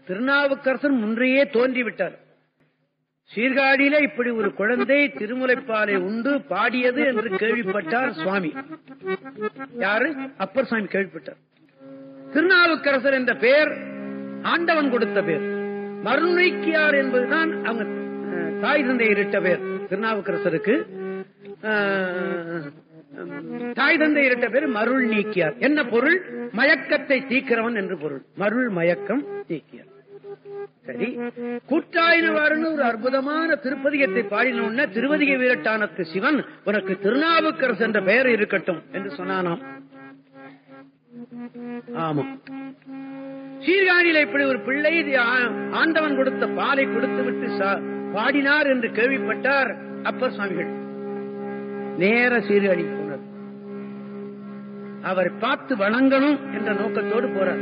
திருநாவுக்கரசர் முன்றையே தோன்றிவிட்டார் சீர்காழியில இப்படி ஒரு குழந்தை திருமுலைப்பாலை உண்டு பாடியது என்று கேள்விப்பட்டார் சுவாமி யாரு அப்பர் சுவாமி கேள்விப்பட்டார் திருநாவுக்கரசர் என்ற பெயர் ஆண்டவன் கொடுத்த பேர் மருநைக்கியார் என்பதுதான் அவங்க அஹ், தாய் தந்தையரிட்ட பேர் திருநாவுக்கரசருக்கு அஹ், தாய் தந்தையரிட்ட பேர் மருள் நீக்கியார் என்ன பொருள் மயக்கத்தை தீக்கிறவன் என்று பொருள் மருள் மயக்கம் நீக்கியார் சரி கூட்டாயினவாறுன்னு ஒரு அற்புதமான திருப்பதிகத்தை பாடின உடனே திருவதிக வீரட்டானத்து சிவன் உனக்கு திருநாவுக்கரசு என்ற பெயர் இருக்கட்டும் என்று சொன்னானாம் ஆமா சீர்காழியில இப்படி ஒரு பிள்ளை இது ஆ- ஆண்டவன் கொடுத்த பாலை கொடுத்து விட்டு சா- பாடினார் என்று கேள்விப்பட்டார் அப்பர் சுவாமிகள் நேர சீர்காழி போனார் அவரை பார்த்து வணங்கணும் என்ற நோக்கத்தோடு போறார்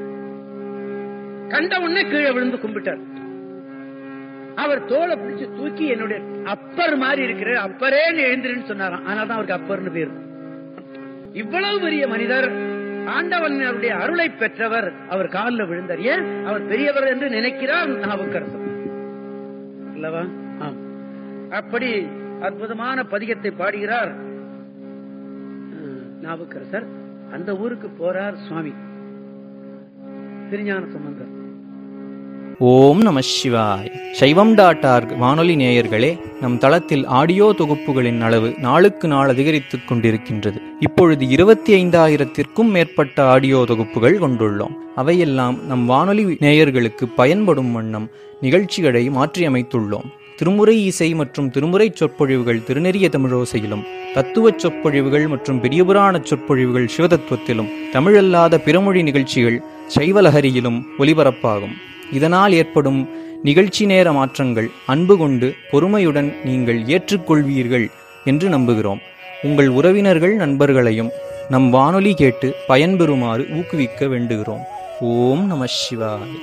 கண்ட உடனே கீழே விழுந்து கும்பிட்டார் அவர் தோலை பிடிச்சு தூக்கி என்னுடைய அப்பர் மாதிரி இருக்கிற அப்பரே எழுந்திருன்னு சொன்னாராம் அதனால்தான் அவருக்கு அப்பர்னு பேர் இவ்வளவு பெரிய மனிதர் ஆண்டவன் அவருடைய அருளை பெற்றவர் அவர் காலில் விழுந்தார் ஏன் அவர் பெரியவர் என்று நினைக்கிறார் நாவுக்கரசர் அல்லவா ஆம் அப்படி அற்புதமான பதிகத்தை பாடுகிறார் அஹ், நாவுக்கரசர் அந்த ஊருக்கு போறார் சுவாமி திருஞான சம்பந்தர் ஓம் நம சிவாய் சைவம் டாட் ஆர்க் வானொலி நேயர்களே நம் தளத்தில் ஆடியோ தொகுப்புகளின் அளவு நாளுக்கு நாள் அதிகரித்துக் கொண்டிருக்கின்றது இப்பொழுது இருபத்தி ஐந்தாயிரத்திற்கும் மேற்பட்ட ஆடியோ தொகுப்புகள் கொண்டுள்ளோம் அவையெல்லாம் நம் வானொலி நேயர்களுக்கு பயன்படும் வண்ணம் நிகழ்ச்சிகளை மாற்றியமைத்துள்ளோம் திருமுறை இசை மற்றும் திருமுறை சொற்பொழிவுகள் திருநெறிய தமிழோசையிலும் தத்துவச் சொற்பொழிவுகள் மற்றும் பெரியபுராண சொற்பொழிவுகள் சிவதத்துவத்திலும் தமிழல்லாத பிறமொழி நிகழ்ச்சிகள் சைவலஹரியிலும் ஒலிபரப்பாகும் இதனால் ஏற்படும் நிகழ்ச்சி நேர மாற்றங்கள் அன்பு கொண்டு பொறுமையுடன் நீங்கள் ஏற்றுக்கொள்வீர்கள் என்று நம்புகிறோம் உங்கள் உறவினர்கள் நண்பர்களையும் நம் வானொலி கேட்டு பயன்பெறுமாறு ஊக்குவிக்க வேண்டுகிறோம் ஓம் நம சிவாய்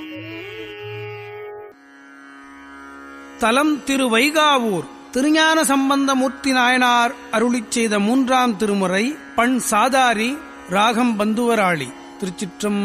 தலம் திரு வைகாவூர் திருஞான சம்பந்தமூர்த்தி நாயனார் அருளிச் செய்த மூன்றாம் திருமுறை பண் சாதாரி ராகம் பந்துவராளி திருச்சிற்றம்